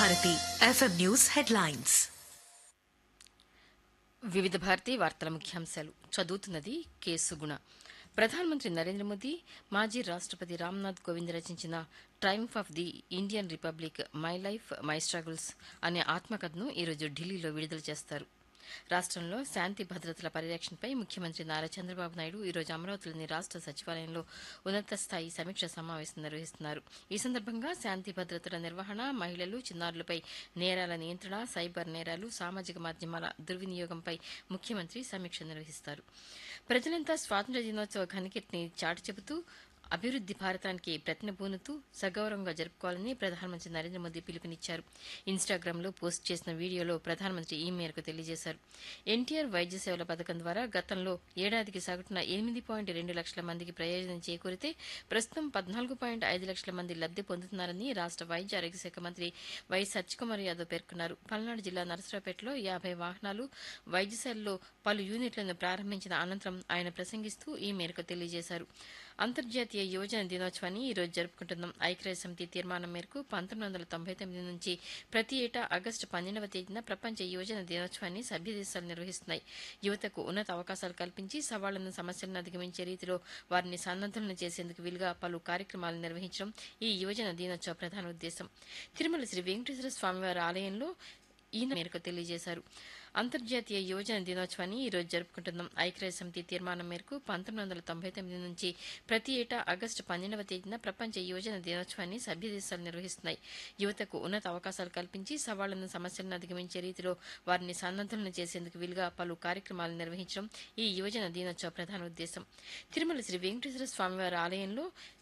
Bharati FM news headlines వివిధ భారతి వార్తల ముఖ్యాంశాలు చదువుతున్నది కేసుగుణ ప్రధానమంత్రి నరేంద్ర మోదీ మాజీ రాష్ట్రపతి రామ్నాథ్ కోవింద్ రచించిన triumph of the Indian republic my life my struggles అనే ఆత్మకథను ఈరోజు ఢిల్లీలో విడుదల చేస్తారు రాష్ట్రంలో శాంతి భద్రతల పరిరక్షణపై ముఖ్యమంత్రి నారా చంద్రబాబు నాయుడు ఈరోజు అమరావతిలోని రాష్ట్ర సచివాలయంలో ఉన్నత స్థాయి సమీక్ష సమావేశం నిర్వహిస్తున్నారు ఈ సందర్భంగా శాంతి భద్రతల నిర్వహణ మహిళలు చిన్నారులపై నేరాల నియంత్రణ సైబర్ నేరాలు సామాజిక మాధ్యమాల దుర్వినియోగంపై ముఖ్యమంత్రి సమీక్ష నిర్వహిస్తారు ప్రజలంతా స్వాతంత్ర్య దినోత్సవ ఘనకీర్తిని చాటి చెబుతూ అభివృద్ది భారతానికి ప్రతినబూనుతూ సగౌరవంగా జరుపుకోవాలని ప్రధానమంత్రి నరేంద్ర మోదీ పిలుపునిచ్చారు ఇన్స్టాగ్రామ్లో పోస్ట్ చేసిన వీడియోలో ప్రధానమంత్రి ఈ మేరకు తెలియజేశారు ఎన్టీఆర్ వైద్య సేవల పథకం ద్వారా గతంలో ఏడాదికి సగటున ఎనిమిది పాయింట్ రెండు లక్షల మందికి ప్రయోజనం చేకూరితే ప్రస్తుతం పద్నాలుగు పాయింట్ ఐదు లక్షల మంది లబ్ది పొందుతున్నారని రాష్ట్ర వైద్య ఆరోగ్య శాఖ మంత్రి వై సత్యకుమార్ యాదవ్ పేర్కొన్నారు పల్నాడు జిల్లా నరసరావుపేటలో యాభై వాహనాలు వైద్యశాలలో పలు యూనిట్లను ప్రారంభించిన అనంతరం ఆయన ప్రసంగిస్తూ ఈ మేరకు తెలియజేశారు అంతర్జాతీయ యువజన దినోత్సవాన్ని ఈ రోజు జరుపుకుంటున్నాం ఐక్యరాజ్య సమితి తీర్మానం మేరకు పంతొమ్మిది వందల తొంభై తొమ్మిది నుంచి ప్రతి ఏటా ఆగస్టు పన్నెండవ తేదీన ప్రపంచ యువజన దినోత్సవాన్ని సభ్య దేశాలు నిర్వహిస్తున్నాయి యువతకు ఉన్నత అవకాశాలు కల్పించి సవాళ్లను సమస్యలను అధిగమించే రీతిలో వారిని సన్నద్ధులను చేసేందుకు వీలుగా పలు కార్యక్రమాలు నిర్వహించడం ఈ యువజన దినోత్సవ ప్రధాన ఉద్దేశం తిరుమల శ్రీ వెంకటేశ్వర స్వామివారి ఆలయంలో ఈ మేరకు తెలియజేశారు అంతర్జాతీయ యువజన దినోత్సవాన్ని ఈ రోజు జరుపుకుంటున్నాం ఐక్యరాజ్య సమితి తీర్మానం మేరకు పంతొమ్మిది వందల తొంభై తొమ్మిది నుంచి ప్రతి ఏటా ఆగస్టు పన్నెండవ తేదీన ప్రపంచ యువజన దినోత్సవాన్ని సభ్య దేశాలు నిర్వహిస్తున్నాయి యువతకు ఉన్నత అవకాశాలు కల్పించి సవాళ్లను సమస్యలను అధిగమించే రీతిలో వారిని సన్నద్ధులను చేసేందుకు వీలుగా పలు కార్యక్రమాలు నిర్వహించడం ఈ యువజన దినోత్సవ ప్రధాన ఉద్దేశం తిరుమల శ్రీ వెంకటేశ్వర స్వామివారి ఆలయంలో